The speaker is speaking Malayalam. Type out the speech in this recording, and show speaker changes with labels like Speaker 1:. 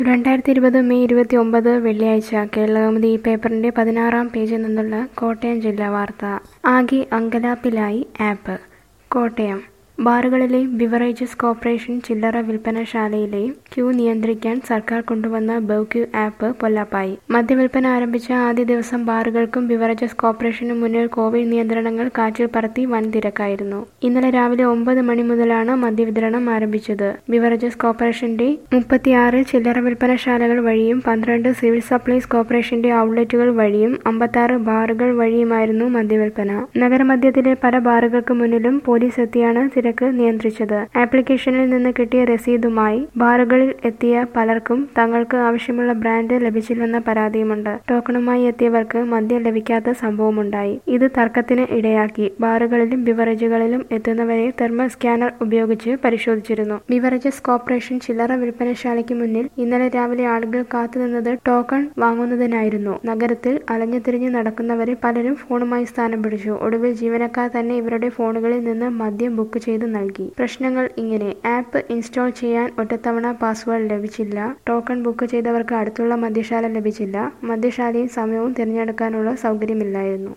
Speaker 1: രണ്ടായിരത്തി ഇരുപത് മെയ് ഇരുപത്തി ഒമ്പത് വെള്ളിയാഴ്ച കേരളകൗമുദി ഈ പേപ്പറിന്റെ പതിനാറാം പേജിൽ നിന്നുള്ള കോട്ടയം ജില്ലാ വാർത്ത ആകെ അങ്കലാപ്പിലായി ആപ്പ് കോട്ടയം ബാറുകളിലെയും ബിവറേജസ് കോർപ്പറേഷൻ ചില്ലറ വിൽപ്പനശാലയിലെയും ക്യൂ നിയന്ത്രിക്കാൻ സർക്കാർ കൊണ്ടുവന്ന ബൗക്യൂ ആപ്പ് പൊല്ലാപ്പായി മദ്യവിൽപ്പന ആരംഭിച്ച ആദ്യ ദിവസം ബാറുകൾക്കും ബിവറേജസ് കോർപ്പറേഷനും മുന്നിൽ കോവിഡ് നിയന്ത്രണങ്ങൾ കാറ്റിൽ പറത്തി വൻ തിരക്കായിരുന്നു ഇന്നലെ രാവിലെ ഒമ്പത് മണി മുതലാണ് മദ്യവിതരണം ആരംഭിച്ചത് ബിവറേജസ് കോർപ്പറേഷന്റെ മുപ്പത്തിയാറ് ചില്ലറ വിൽപ്പനശാലകൾ വഴിയും പന്ത്രണ്ട് സിവിൽ സപ്ലൈസ് കോർപ്പറേഷന്റെ ഔട്ട്ലെറ്റുകൾ വഴിയും അമ്പത്താറ് ബാറുകൾ വഴിയുമായിരുന്നു മദ്യവിൽപ്പന നഗരമധ്യത്തിലെ പല ബാറുകൾക്ക് മുന്നിലും പോലീസ് എത്തിയാണ് തിരക്ക് നിയന്ത്രിച്ചത് ആപ്ലിക്കേഷനിൽ നിന്ന് കിട്ടിയ രസീതുമായി ബാറുകളിൽ എത്തിയ പലർക്കും തങ്ങൾക്ക് ആവശ്യമുള്ള ബ്രാൻഡ് ലഭിച്ചില്ലെന്ന പരാതിയുമുണ്ട് ടോക്കണുമായി എത്തിയവർക്ക് മദ്യം ലഭിക്കാത്ത സംഭവമുണ്ടായി ഇത് തർക്കത്തിന് ഇടയാക്കി ബാറുകളിലും ബിവറേജുകളിലും എത്തുന്നവരെ തെർമൽ സ്കാനർ ഉപയോഗിച്ച് പരിശോധിച്ചിരുന്നു ബിവറേജസ് കോർപ്പറേഷൻ ചില്ലറ വിൽപ്പനശാലയ്ക്ക് മുന്നിൽ ഇന്നലെ രാവിലെ ആളുകൾ കാത്തുനിന്നത് ടോക്കൺ വാങ്ങുന്നതിനായിരുന്നു നഗരത്തിൽ അലഞ്ഞുതിരിഞ്ഞ് നടക്കുന്നവരിൽ പലരും ഫോണുമായി സ്ഥാനം പിടിച്ചു ഒടുവിൽ ജീവനക്കാർ തന്നെ ഇവരുടെ ഫോണുകളിൽ നിന്ന് മദ്യം ബുക്ക് ചെയ്ത് നൽകി പ്രശ്നങ്ങൾ ഇങ്ങനെ ആപ്പ് ഇൻസ്റ്റാൾ ചെയ്യാൻ ഒറ്റത്തവണ പാസ്വേഡ് ലഭിച്ചില്ല ടോക്കൺ ബുക്ക് ചെയ്തവർക്ക് അടുത്തുള്ള മദ്യശാല ലഭിച്ചില്ല മദ്യശാലയും സമയവും തിരഞ്ഞെടുക്കാനുള്ള സൗകര്യമില്ലായിരുന്നു